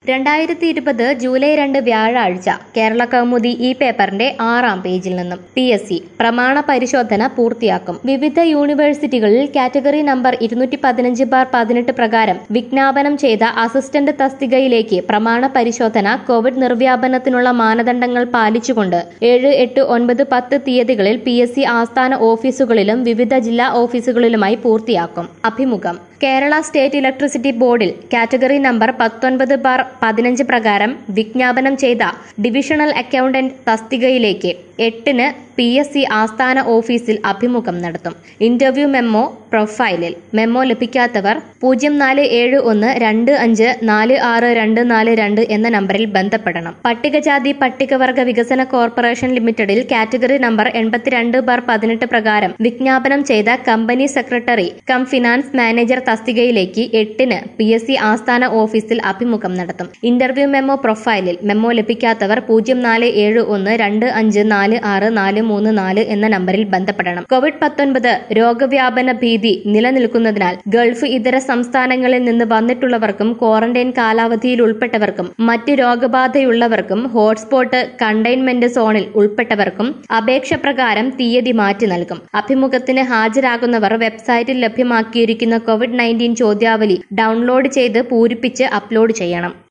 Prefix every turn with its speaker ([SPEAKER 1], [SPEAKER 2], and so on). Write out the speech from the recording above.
[SPEAKER 1] രണ്ടായിരത്തി ഇരുപത് ജൂലൈ രണ്ട് വ്യാഴാഴ്ച കേരള കൗമുദി ഈ പേപ്പറിന്റെ ആറാം പേജിൽ നിന്നും പി എസ് സി പ്രമാണ പരിശോധന പൂർത്തിയാക്കും വിവിധ യൂണിവേഴ്സിറ്റികളിൽ കാറ്റഗറി നമ്പർ ഇരുന്നൂറ്റി പതിനഞ്ച് ബാർ പതിനെട്ട് പ്രകാരം വിജ്ഞാപനം ചെയ്ത അസിസ്റ്റന്റ് തസ്തികയിലേക്ക് പ്രമാണ പരിശോധന കോവിഡ് നിർവ്യാപനത്തിനുള്ള മാനദണ്ഡങ്ങൾ പാലിച്ചുകൊണ്ട് ഏഴ് എട്ട് ഒൻപത് പത്ത് തീയതികളിൽ പി എസ് സി ആസ്ഥാന ഓഫീസുകളിലും വിവിധ ജില്ലാ ഓഫീസുകളിലുമായി പൂർത്തിയാക്കും അഭിമുഖം കേരള സ്റ്റേറ്റ് ഇലക്ട്രിസിറ്റി ബോർഡിൽ കാറ്റഗറി നമ്പർ പത്തൊൻപത് ബാർ പതിനഞ്ച് പ്രകാരം വിജ്ഞാപനം ചെയ്ത ഡിവിഷണൽ അക്കൗണ്ടന്റ് തസ്തികയിലേക്ക് എട്ടിന് പി എസ് സി ആസ്ഥാന ഓഫീസിൽ അഭിമുഖം നടത്തും ഇന്റർവ്യൂ മെമ്മോ പ്രൊഫൈലിൽ മെമ്മോ ലഭിക്കാത്തവർ പൂജ്യം നാല് ഏഴ് ഒന്ന് രണ്ട് അഞ്ച് നാല് ആറ് രണ്ട് നാല് രണ്ട് എന്ന നമ്പറിൽ ബന്ധപ്പെടണം പട്ടികജാതി പട്ടികവർഗ വികസന കോർപ്പറേഷൻ ലിമിറ്റഡിൽ കാറ്റഗറി നമ്പർ എൺപത്തിരണ്ട് ബാർ പതിനെട്ട് പ്രകാരം വിജ്ഞാപനം ചെയ്ത company secretary cum finance manager തസ്തികയിലേക്ക് എട്ടിന് പി എസ് സി ആസ്ഥാന ഓഫീസിൽ അഭിമുഖം നടത്തും ഇന്റർവ്യൂ മെമ്മോ പ്രൊഫൈലിൽ മെമ്മോ ലഭിക്കാത്തവർ പൂജ്യം നാല് ഏഴ് ഒന്ന് രണ്ട് അഞ്ച് നാല് ആറ് നാല് മൂന്ന് നാല് എന്ന നമ്പറിൽ ബന്ധപ്പെടണം കോവിഡ് പത്തൊൻപത് രോഗവ്യാപന ഭീതി നിലനിൽക്കുന്നതിനാൽ ഗൾഫ് ഇതര സംസ്ഥാനങ്ങളിൽ നിന്ന് വന്നിട്ടുള്ളവർക്കും ക്വാറന്റൈൻ കാലാവധിയിൽ ഉൾപ്പെട്ടവർക്കും മറ്റ് രോഗബാധയുള്ളവർക്കും ഹോട്ട്സ്പോട്ട് കണ്ടെയ്ൻമെന്റ് സോണിൽ ഉൾപ്പെട്ടവർക്കും അപേക്ഷ പ്രകാരം തീയതി മാറ്റി നൽകും അഭിമുഖത്തിന് ഹാജരാകുന്നവർ വെബ്സൈറ്റിൽ ലഭ്യമാക്കിയിരിക്കുന്ന കോവിഡ് നയൻറ്റീൻ ചോദ്യാവലി ഡൗൺലോഡ് ചെയ്ത് പൂരിപ്പിച്ച് അപ്ലോഡ് ചെയ്യണം